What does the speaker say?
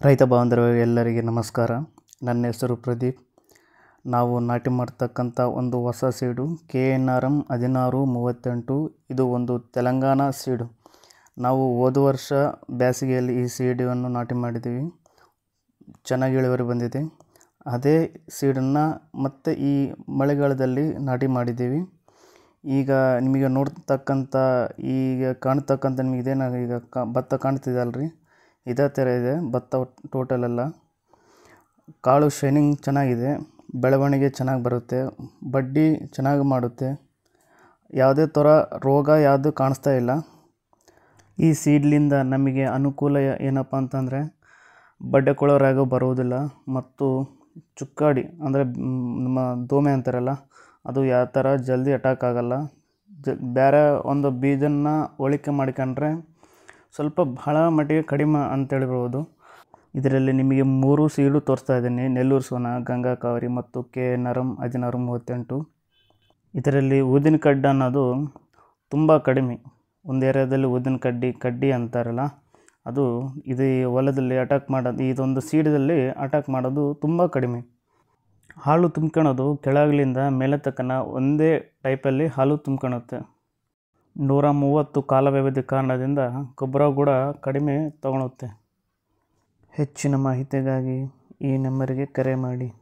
ರೈತ ಬಾಂಧವರು ಎಲ್ಲರಿಗೆ ನಮಸ್ಕಾರ ನನ್ನ ಹೆಸರು ಪ್ರದೀಪ್ ನಾವು ನಾಟಿ ಮಾಡ್ತಕ್ಕಂಥ ಒಂದು ಹೊಸ seed K N R M ಹದಿನಾರು ಮೂವತ್ತೆಂಟು ಇದು ಒಂದು ತೆಲಂಗಾಣ ಸೀಡು ನಾವು ಹೋದ ವರ್ಷ ಬೇಸಿಗೆಯಲ್ಲಿ ಈ ಸೀಡನ್ನು ನಾಟಿ ಮಾಡಿದ್ದೀವಿ ಚೆನ್ನಾಗಿ ಇಳುವರಿ ಬಂದಿದೆ ಅದೇ ಸೀಡನ್ನು ಮತ್ತೆ ಈ ಮಳೆಗಾಲದಲ್ಲಿ ನಾಟಿ ಮಾಡಿದ್ದೀವಿ ಈಗ ನಿಮಗೆ ನೋಡ್ತಕ್ಕಂಥ ಈಗ ಕಾಣ್ತಕ್ಕಂಥ ನಿಮಗೆ ಇದೇನ ಈಗ ಕ ಭತ್ತ ಕಾಣ್ತಿದೆ ಅಲ್ರಿ ಇದೇ ಥರ ಇದೆ ಭತ್ತ ಟೋಟಲ್ ಎಲ್ಲ ಕಾಳು ಶೈನಿಂಗ್ ಚೆನ್ನಾಗಿದೆ ಬೆಳವಣಿಗೆ ಚೆನ್ನಾಗಿ ಬರುತ್ತೆ ಬಡ್ಡಿ ಚೆನ್ನಾಗಿ ಮಾಡುತ್ತೆ ಯಾವುದೇ ಥರ ರೋಗ ಯಾವುದು ಕಾಣಿಸ್ತಾ ಇಲ್ಲ ಈ ಸೀಡ್ಲಿಂದ ನಮಗೆ ಅನುಕೂಲ ಏನಪ್ಪ ಅಂತಂದರೆ ಬಡ್ಡೆ ಕೊಳೋ ರೋಗ ಬರುವುದಿಲ್ಲ ಮತ್ತು ಚುಕ್ಕಾಡಿ ಅಂದರೆ ನಮ್ಮ ದೋಮೆ ಅಂತಾರಲ್ಲ ಅದು ಯಾವ ಥರ ಜಲ್ದಿ ಅಟ್ಯಾಕ್ ಆಗಲ್ಲ ಜ ಬೇರೆ ಒಂದು ಬೀಜನ್ನ ಹೋಲಿಕೆ ಮಾಡ್ಕೊಂಡ್ರೆ ಸ್ವಲ್ಪ ಬಹಳ ಮಟ್ಟಿಗೆ ಕಡಿಮೆ ಅಂತ ಹೇಳ್ಬೋದು ಇದರಲ್ಲಿ ನಿಮಗೆ ಮೂರು ಸೀಡು ತೋರಿಸ್ತಾ ಇದ್ದೀನಿ ನೆಲ್ಲೂರು ಸೋನ ಗಂಗಾ ಕಾವೇರಿ ಮತ್ತು ಕೆ ಎನ್ ಆರ್ ಎಮ್ ಹದಿನಾರು ಮೂವತ್ತೆಂಟು ಇದರಲ್ಲಿ ಊದಿನ ಕಡ್ಡಿ ಅನ್ನೋದು ತುಂಬ ಕಡಿಮೆ ಒಂದು ಏರಿಯಾದಲ್ಲಿ ಊದಿನ ಕಡ್ಡಿ ಕಡ್ಡಿ ಅಂತಾರಲ್ಲ ಅದು ಇದು ಈ ಹೊಲದಲ್ಲಿ ಅಟ್ಯಾಕ್ ಮಾಡೋದು ಇದೊಂದು ಸೀಡದಲ್ಲಿ ಅಟ್ಯಾಕ್ ಮಾಡೋದು ತುಂಬ ಕಡಿಮೆ ಹಾಲು ತುಂಬ್ಕೊಳೋದು ಕೆಳಗಲಿಂದ ಮೇಲೆ ತಕ್ಕನ ಒಂದೇ ಟೈಪಲ್ಲಿ ಹಾಲು ತುಂಬ್ಕೊಳುತ್ತೆ ನೂರ ಮೂವತ್ತು ಕಾಲ ವ್ಯವಧಿ ಕಾರಣದಿಂದ ಗೊಬ್ಬರ ಕೂಡ ಕಡಿಮೆ ತಗೊಳುತ್ತೆ ಹೆಚ್ಚಿನ ಮಾಹಿತಿಗಾಗಿ ಈ ನಂಬರಿಗೆ ಕರೆ ಮಾಡಿ